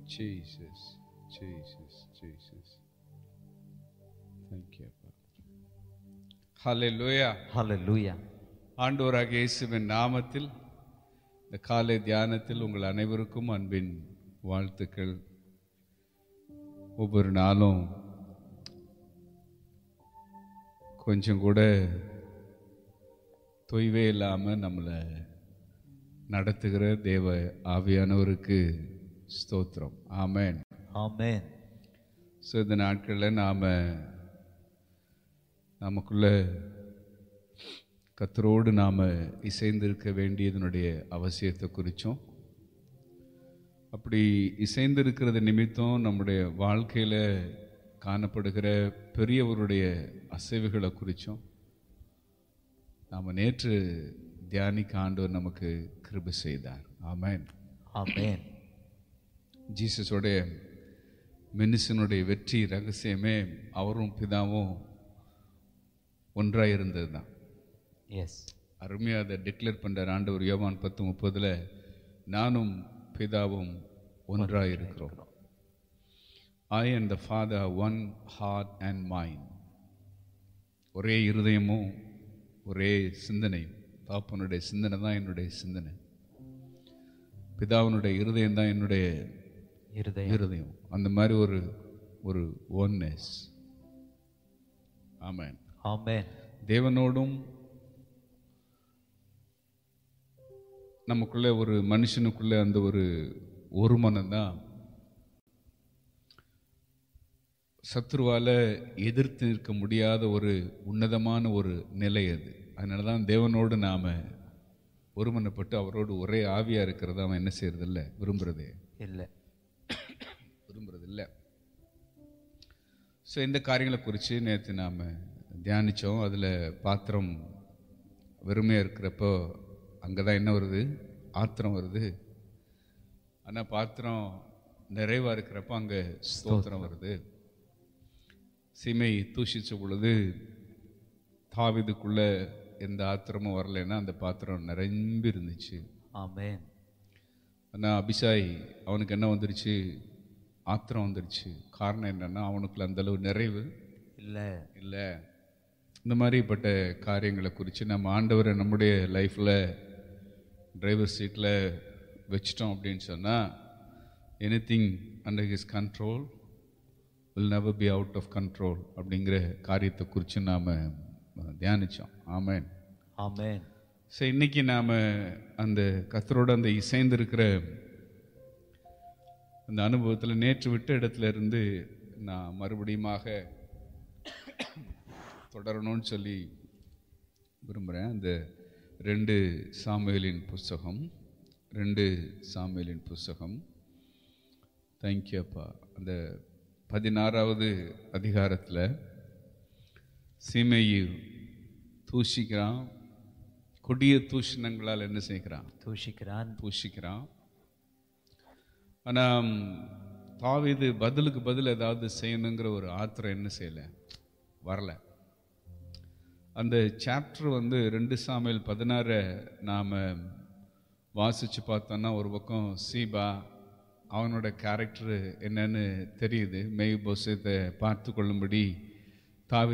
Jesus, Jesus, Jesus. Thank you. Hallelujah. Hallelujah. ஆண்டவராக இயேசுவின் நாமத்தில் இந்த காலை தியானத்தில் உங்கள் அனைவருக்கும் அன்பின் வாழ்த்துக்கள் ஒவ்வொரு நாளும் கொஞ்சம் கூட தொய்வே இல்லாமல் நம்மளை நடத்துகிற தேவ ஆவியானவருக்கு ஸ்தோத்திரம் ஆமென் Amen. ஸோ இந்த நாட்களில் நாம் நமக்குள்ள கத்தரோடு நாம் இசைந்திருக்க வேண்டியதனுடைய அவசியத்தை குறித்தும் அப்படி இசைந்திருக்கிறது நிமித்தம் நம்முடைய வாழ்க்கையில் காணப்படுகிற பெரியவருடைய அசைவுகளை குறித்தும் நாம் நேற்று தியானிக்க ஆண்டவர் நமக்கு கிருபை செய்தார் ஆமென் Amen. ஜீசஸோடைய மெனிசனுடைய வெற்றி ரகசியமே அவரும் பிதாவும் ஒன்றாக இருந்தது தான் Yes. அருமையாக அதை டிக்ளேர் பண்ணுறார் ஆண்டவர் யோவான் பத்து முப்பதில் நானும் பிதாவும் ஒன்றாக இருக்கிறோம் I and the father one heart and mind ஒரே இருதயமும் ஒரே சிந்தனையும் தாப்பனுடைய சிந்தனை தான் என்னுடைய சிந்தனை பிதாவினுடைய இருதயம் தான் என்னுடைய இருதயம் இருதயம் அந்த மாதிரி ஒரு ஒரு ஒன்னஸ் ஆமென் Amen. தேவனோடும் நமக்குள்ள ஒரு மனுஷனுக்குள்ள அந்த ஒரு ஒரு மனம்தான் சத்ருவால எதிர்த்து நிற்க முடியாத ஒரு உன்னதமான ஒரு நிலை அது அதனால தான் தேவனோடு நாம ஒருமனப்பட்டு அவரோடு ஒரே ஆவியா இருக்கிறத அவன் என்ன செய்யறதில்ல விரும்புறதே இல்லை விரும்புறது இல்லை ஸோ இந்த காரியங்களை குறித்து நேற்று நாம் தியானித்தோம் அதில் பாத்திரம் வெறுமையாக இருக்கிறப்போ அங்கே தான் என்ன வருது ஆத்திரம் வருது ஆனால் பாத்திரம் நிறைவாக இருக்கிறப்போ அங்கே ஸ்தோத்திரம் வருது சீமை தூஷிச்ச பொழுது தாவிதுக்குள்ள எந்த ஆத்திரமும் வரலைன்னா அந்த பாத்திரம் நிரம்பி இருந்துச்சு Amen. ஆனால் அபிஷாய் அவனுக்கு என்ன வந்துருச்சு ஆத்திரம் வந்துருச்சு காரணம் என்னன்னா அவனுக்குள்ள அந்த அளவு நிறைவு இல்லை இல்லை இந்த மாதிரிப்பட்ட காரியங்களை குறித்து நம்ம ஆண்டவரை நம்முடைய லைஃப்பில் டிரைவர் சீட்டில் வச்சிட்டோம் அப்படின்னு சொன்னால் anything under his control will never be out of control அப்படிங்கிற காரியத்தை குறித்து நாம் தியானித்தோம் ஆமென் Amen. ஸோ இன்னைக்கு நாம் அந்த கத்தரோட அந்த இசைந்திருக்கிற அந்த அனுபவத்தில் நேற்று விட்ட இடத்துல இருந்து நான் மறுபடியுமாக தொடரணும்னு சொல்லி விரும்புகிறேன் அந்த ரெண்டு சாமுவேலின் புஸ்தகம் ரெண்டு சாமுவேலின் புஸ்தகம் தேங்க்யூ அப்பா அந்த பதினாறாவது அதிகாரத்தில் சீமையை தூஷிக்கிறான் கொடிய தூஷணங்களால் என்ன செய்கிறான் தூஷிக்கிறான் பூஷிக்கிறான் ஆனால் தாவீது பதிலுக்கு பதில் ஏதாவது செய்யணுங்கிற ஒரு ஆத்திரம் என்ன செய்யலை வரல அந்த சாப்டர் வந்து ரெண்டு சாமியல் பதினாறை நாம் வாசித்து பார்த்தோன்னா ஒரு பக்கம் சீபா அவனோட கேரக்டர் என்னன்னு தெரியுது மெய் பொசத்தை பார்த்து கொள்ளும்படி